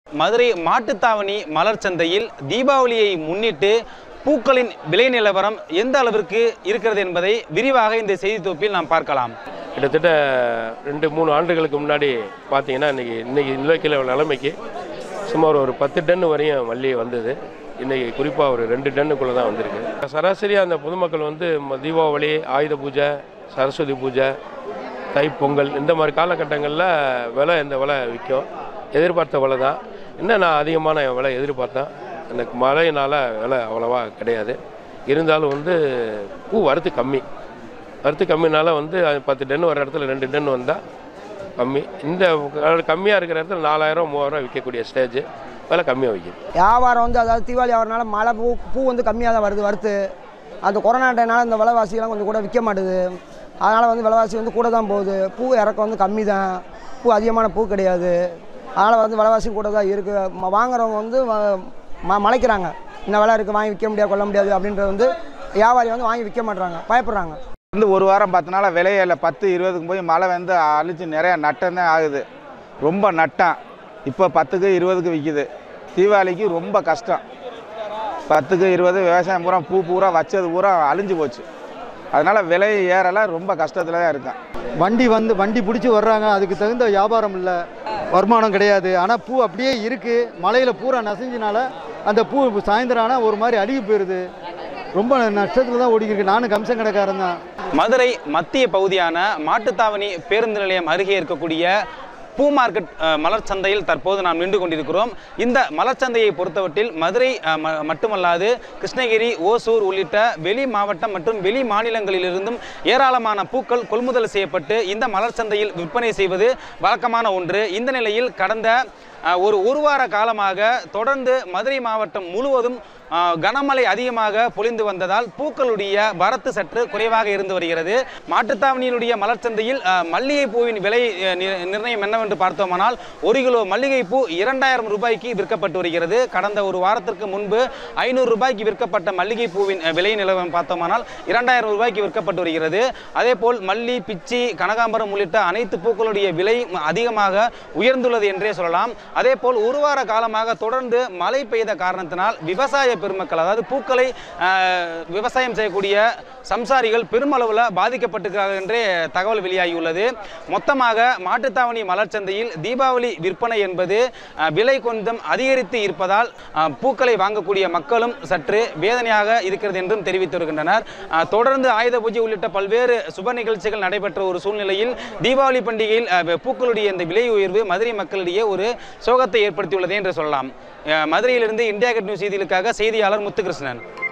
மதுரை மாட்டுத்தாவணி மலர் சந்தையில் தீபாவளியை முன்னிட்டு பூக்களின் விலை நிலவரம் எந்த அளவிற்கு இருக்கிறது என்பதை விரிவாக இந்த செய்தி தொகுப்பில் நாம் பார்க்கலாம் கிட்டத்தட்ட ரெண்டு மூணு ஆண்டுகளுக்கு முன்னாடி பார்த்தீங்கன்னா இன்னைக்கு இன்னைக்கு நிலக்கில நிலைமைக்கு சுமார் ஒரு பத்து டன் வரையும் மல்லி வந்தது இன்னைக்கு குறிப்பாக ஒரு ரெண்டு டன்னுக்குள்ளே தான் வந்திருக்கு சராசரியாக அந்த பொதுமக்கள் வந்து ம- தீபாவளி ஆயுத பூஜை சரஸ்வதி பூஜை தைப்பொங்கல் இந்த மாதிரி காலகட்டங்களில் விலை இந்த விலை விற்கும் எதிர்பார்த்த விலை தான் இன்னும் நான் அதிகமான விலை எதிர்பார்த்தேன் அந்த மழையினால் விலை அவ்வளோவா கிடையாது இருந்தாலும் வந்து பூ வரத்து கம்மி வரத்து கம்மினால வந்து அது பத்து டன் ஒரு இடத்துல ரெண்டு டன் வந்தால் கம்மி இந்த கம்மியாக இருக்கிற இடத்துல நாலாயிரம் மூவாயிரம் விற்கக்கூடிய ஸ்டேஜ் விலை கம்மியாக விற்கிது வியாபாரம் வந்து அதாவது தீபாவளி ஆகிறனால மழை பூ பூ வந்து கம்மியாக தான் வருது வருது அந்த கொரோனா டைம்னால இந்த விலைவாசியெல்லாம் கொஞ்சம் கூட விற்க மாட்டுது அதனால் வந்து விலைவாசி வந்து கூட தான் போகுது பூ இறக்கம் வந்து கம்மி தான் பூ அதிகமான பூ கிடையாது அதனால் வந்து விலைவாசி கூட தான் இருக்குது வாங்குறவங்க வந்து வ- ம மலைக்கிறாங்க இந்த விலை இருக்குது வாங்கி விற்க முடியாது கொள்ள முடியாது அப்படின்றது வந்து வியாபாரி வந்து வாங்கி விற்க மாட்றாங்க பயப்படுறாங்க வந்து ஒரு வாரம் பத்து நாளாக விளையல பத்து இருபதுக்கு போய் மழை வந்து அழிச்சு நிறைய நட்டம் தான் ஆகுது ரொம்ப நட்டம் இப்போ பத்துக்கு இருபதுக்கு விற்கிது தீபாவளிக்கு ரொம்ப கஷ்டம் பத்துக்கு இருபது விவசாயம் பூரா பூ பூரா வச்சது பூரா அழிஞ்சு போச்சு அதனால் விலை ஏறல ரொம்ப கஷ்டத்தில் தான் இருக்கேன் வண்டி வந்து வண்டி பிடிச்சி வர்றாங்க அதுக்கு தகுந்த வியாபாரம் இல்லை வருமானம் கிடையாது ஆனால் பூ அப்படியே இருக்குது மலையில் பூரா நனைஞ்சனால அந்த பூ சாயந்தரம் ஆனால் ஒரு மாதிரி அழுகி போயிடுது ரொம்ப நஷ்டத்தில் தான் ஓடிக்கிருக்கு நானும் கம்சன் கடைக்காரன் தான் மதுரை மத்திய பகுதியான மாட்டுத்தாவணி பேருந்து நிலையம் அருகே இருக்கக்கூடிய பூ மார்க்கெட் அஹ், மலர் சந்தையில் தற்போது நாம் நின்று கொண்டிருக்கிறோம் இந்த மலர் சந்தையை பொறுத்தவற்றில் மதுரை அஹ், ம- மட்டுமல்லாது கிருஷ்ணகிரி ஓசூர் உள்ளிட்ட வெளி மாவட்டம் மற்றும் வெளி மாநிலங்களிலிருந்தும் ஏராளமான பூக்கள் கொள்முதல் செய்யப்பட்டு இந்த மலர் சந்தையில் விற்பனை செய்வது வழக்கமான ஒன்று இந்த நிலையில் கடந்த அஹ், ஒரு ஒரு வார காலமாக தொடர்ந்து மதுரை மாவட்டம் முழுவதும் அஹ், கனமழை அதிகமாக பொழிந்து வந்ததால் பூக்களுடைய வரத்து சற்று குறைவாக இருந்து வருகிறது மாட்டுத்தாவணியினுடைய மலர் சந்தையில் அஹ், மல்லிகை பூவின் விலை அஹ், நி- நிர்ணயம் என்னவென்று பார்த்தோமானால் ஒரு கிலோ மல்லிகை பூ இரண்டாயிரம் ரூபாய்க்கு விற்கப்பட்டு வருகிறது கடந்த ஒரு வாரத்திற்கு முன்பு ஐநூறு ரூபாய்க்கு விற்கப்பட்ட மல்லிகை பூவின் அஹ், விலை நிலவரம் பார்த்தோமானால் இரண்டாயிரம் ரூபாய்க்கு விற்கப்பட்டு வருகிறது அதேபோல் மல்லி பிச்சி கனகாம்பரம் உள்ளிட்ட அனைத்து பூக்களுடைய விலை ம- அதிகமாக உயர்ந்துள்ளது என்றே சொல்லலாம் அதேபோல் ஒரு வார காலமாக தொடர்ந்து மழை பெய்த காரணத்தினால் விவசாய பெருமக்கள் அதாவது பூக்களை அஹ், விவசாயம் செய்யக்கூடிய சம்சாரிகள் பெருமளவில் பாதிக்கப்பட்டிருக்கிறார்கள் என்றே தகவல் வெளியாகியுள்ளது மொத்தமாக மாட்டுத்தாவணி மலர் சந்தையில் தீபாவளி விற்பனை என்பது அஹ், விலை கொஞ்சம் அதிகரித்து இருப்பதால் அஹ், பூக்களை வாங்கக்கூடிய மக்களும் சற்று வேதனையாக இருக்கிறது என்றும் தெரிவித்து வருகின்றனர் அஹ், தொடர்ந்து ஆயுத பூஜை உள்ளிட்ட பல்வேறு சுப நிகழ்ச்சிகள் நடைபெற்ற ஒரு சூழ்நிலையில் தீபாவளி பண்டிகையில் அஹ், பூக்களுடைய இந்த விலை உயர்வு மதுரை மக்களிடையே ஒரு சோகத்தை ஏற்படுத்தியுள்ளது என்று சொல்லலாம் அஹ், மதுரையிலிருந்து இந்தியா கட் நியூஸ் செய்திகளுக்காக செய்தியாளர் முத்துகிருஷ்ணன்